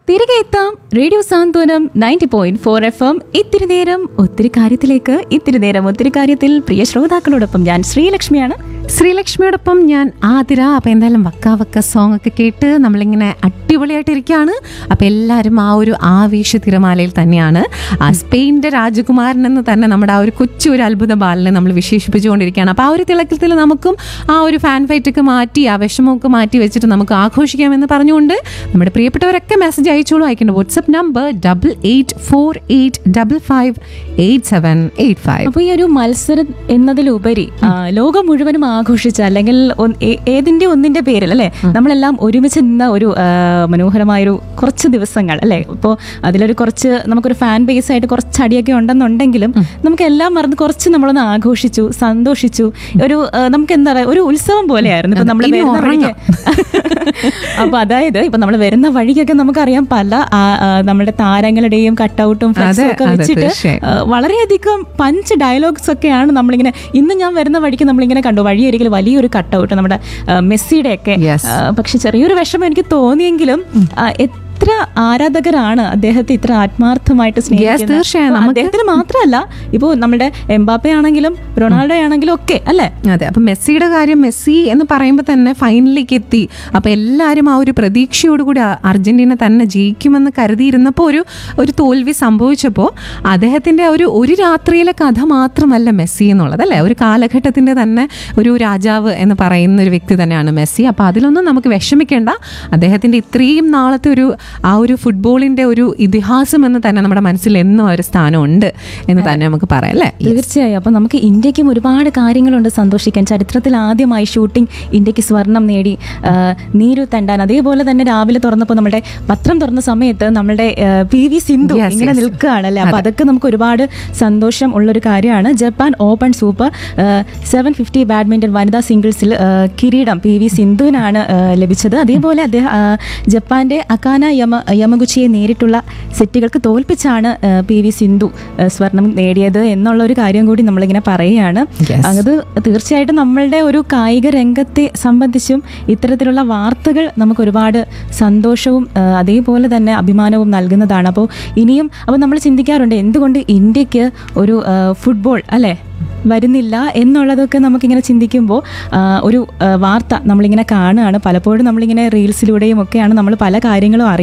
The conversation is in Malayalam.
തിരികെ എത്താം radio Santhwanam ninety point four F M ഇത്തിരി നേരം ഒത്തിരി കാര്യത്തിലേക്ക് ഇത്തിരി നേരം ഒത്തിരി കാര്യത്തിൽ പ്രിയ ശ്രോതാക്കളോടൊപ്പം ഞാൻ ശ്രീലക്ഷ്മിയാണ് ശ്രീലക്ഷ്മിയോടൊപ്പം ഞാൻ ആതിര അപ്പം എന്തായാലും വക്ക വക്ക സോങ് ഒക്കെ കേട്ട് നമ്മളിങ്ങനെ അടിപൊളിയായിട്ട് ഇരിക്കുകയാണ് അപ്പം എല്ലാവരും ആ ഒരു ആവേശ തിരമാലയിൽ തന്നെയാണ് ആ സ്പെയിൻ്റെ രാജകുമാരൻ എന്ന് തന്നെ നമ്മുടെ ആ ഒരു കൊച്ചു ഒരു അത്ഭുത ബാലിനെ നമ്മൾ വിശേഷിപ്പിച്ചുകൊണ്ടിരിക്കുകയാണ് അപ്പോൾ ആ ഒരു തിളക്കത്തിൽ നമുക്കും ആ ഒരു ഫാൻ ഫൈറ്റ് ഒക്കെ മാറ്റി ആ വിഷമമൊക്കെ മാറ്റി വെച്ചിട്ട് നമുക്ക് ആഘോഷിക്കാമെന്ന് പറഞ്ഞുകൊണ്ട് നമ്മുടെ പ്രിയപ്പെട്ടവരൊക്കെ മെസ്സേജ് അയച്ചോളൂ അയക്കേണ്ട WhatsApp number double eight four eight double five eight seven eight five അപ്പൊ ഈ ഒരു മത്സരം എന്നതിലുപരി ആ, ലോകം മുഴുവനും ആഘോഷിച്ച അല്ലെങ്കിൽ ഒ- ഏ- ഏതിന്റെ ഒന്നിന്റെ പേരിൽ അല്ലെ നമ്മളെല്ലാം ഒരുമിച്ച് നിന്ന ഒരു ആ, മനോഹരമായൊരു കുറച്ച് ദിവസങ്ങൾ അല്ലെ ഇപ്പോൾ അതിലൊരു കുറച്ച് നമുക്കൊരു ഫാൻ ബേസ് ആയിട്ട് കുറച്ച് അടിയൊക്കെ ഉണ്ടെന്നുണ്ടെങ്കിലും നമുക്ക് എല്ലാം മറന്ന് കുറച്ച് നമ്മളൊന്ന് ആഘോഷിച്ചു സന്തോഷിച്ചു ഒരു ആ, നമുക്ക് എന്താ പറയാ ഒരു ഉത്സവം പോലെയായിരുന്നു ഇപ്പൊ നമ്മൾ ഇനി വരുന്ന ഉറങ്ങാം. വഴിക്ക് അപ്പൊ അതായത് ഇപ്പൊ നമ്മൾ വരുന്ന വഴിക്കൊക്കെ നമുക്കറിയാം പല ആ, ആ, നമ്മുടെ താരങ്ങളുടെയും കട്ടൗട്ടും ഫ്ലെക്സും ഒക്കെ അതെ, വെച്ചിട്ട് തീർച്ചയായും. ആ, വളരെയധികം പഞ്ച് ഡയലോഗ്സ് ഒക്കെയാണ് നമ്മളിങ്ങനെ ഇന്ന് ഞാൻ വരുന്ന വഴിക്ക് നമ്മളിങ്ങനെ കണ്ടു വഴിയരികിൽ വലിയൊരു കട്ടൗട്ട് നമ്മുടെ ആ, മെസ്സിയുടെ ഒക്കെ Yes. ആ, പക്ഷെ ചെറിയൊരു വിഷമം എനിക്ക് തോന്നിയെങ്കിലും ആ, എത്ര ആരാധകരാണ് അദ്ദേഹത്തെ ഇത്ര ആത്മാർത്ഥമായിട്ട് സ്നേഹിക്കുന്നത് തീർച്ചയായും. അപ്പൊ നമുക്ക് അദ്ദേഹത്തിന് മാത്രമല്ല ഇപ്പോ നമ്മുടെ എംബാപ്പെ ആണെങ്കിലും റൊണാൾഡോ ആണെങ്കിലും ഒക്കെ അല്ലേ അതെ അപ്പം മെസ്സിയുടെ കാര്യം മെസ്സി എന്ന് പറയുമ്പോൾ തന്നെ ഫൈനലിലേക്ക് എത്തി അപ്പം എല്ലാവരും ആ ഒരു പ്രതീക്ഷയോടുകൂടി അ- അർജന്റീന തന്നെ ജയിക്കുമെന്ന് കരുതിയിരുന്നപ്പോൾ ഒരു ഒരു തോൽവി സംഭവിച്ചപ്പോൾ അദ്ദേഹത്തിൻ്റെ ഒരു ഒരു രാത്രിയിലെ കഥ മാത്രമല്ല മെസ്സി എന്നുള്ളത് അല്ലേ ഒരു കാലഘട്ടത്തിൻ്റെ തന്നെ ഒരു രാജാവ് എന്ന് പറയുന്ന ഒരു വ്യക്തി തന്നെയാണ് മെസ്സി അപ്പോൾ അതിലൊന്നും നമുക്ക് വിഷമിക്കേണ്ട അദ്ദേഹത്തിൻ്റെ ഇത്രയും നാളത്തെ ഒരു ആ ഒരു ഫുട്ബോളിൻ്റെ ഒരു ഇതിഹാസം എന്ന് തന്നെ നമ്മുടെ മനസ്സിൽ എന്നും ആ ഒരു സ്ഥാനമുണ്ട് എന്ന് തന്നെ നമുക്ക് പറയാം അല്ലേ തീർച്ചയായും അപ്പൊ നമുക്ക് ഇന്ത്യക്കും ഒരുപാട് കാര്യങ്ങളുണ്ട് സന്തോഷിക്കാൻ ചരിത്രത്തിൽ ആദ്യമായി ഷൂട്ടിംഗ് ഇന്ത്യക്ക് സ്വർണം നേടി ആ, നീരു തണ്ടാൻ അതേപോലെ തന്നെ രാവിലെ തുറന്നപ്പോൾ നമ്മുടെ പത്രം തുറന്ന സമയത്ത് നമ്മുടെ പി വി സിന്ധു Yes, ഇങ്ങനെ yes. നിൽക്കുകയാണല്ലേ അപ്പൊ അതൊക്കെ നമുക്ക് ഒരുപാട് സന്തോഷം ഉള്ളൊരു കാര്യമാണ് Japan open super seven fifty badminton വനിതാ സിംഗിൾസിൽ ആ, കിരീടം പി വി സിന്ധുവിനാണ് ആ, ലഭിച്ചത് അതേപോലെ അദ്ദേഹം ആ, ജപ്പാന്റെ അക്കാന യമ യമഗുച്ചിയെ നേരിട്ടുള്ള സെറ്റുകൾക്ക് തോൽപ്പിച്ചാണ് ആ, പി വി സിന്ധു ആ, സ്വർണം നേടിയത് എന്നുള്ള ഒരു കാര്യം കൂടി നമ്മളിങ്ങനെ പറയുകയാണ് Yes. അത് തീർച്ചയായിട്ടും നമ്മളുടെ ഒരു കായിക രംഗത്തെ സംബന്ധിച്ചും ഇത്തരത്തിലുള്ള വാർത്തകൾ നമുക്ക് ഒരുപാട് സന്തോഷവും ആ, അതേപോലെ തന്നെ അഭിമാനവും നൽകുന്നതാണ് അപ്പോൾ ഇനിയും അപ്പോൾ നമ്മൾ ചിന്തിക്കാറുണ്ട് എന്തുകൊണ്ട് ഇന്ത്യക്ക് ഒരു ആ, ഫുട്ബോൾ അല്ലേ വരുന്നില്ല എന്നുള്ളതൊക്കെ നമുക്കിങ്ങനെ ചിന്തിക്കുമ്പോൾ ആ, ഒരു ആ, വാർത്ത നമ്മളിങ്ങനെ കാണുകയാണ് പലപ്പോഴും നമ്മളിങ്ങനെ റീൽസിലൂടെയും ഒക്കെയാണ് നമ്മൾ പല കാര്യങ്ങളും അറിയുന്നത്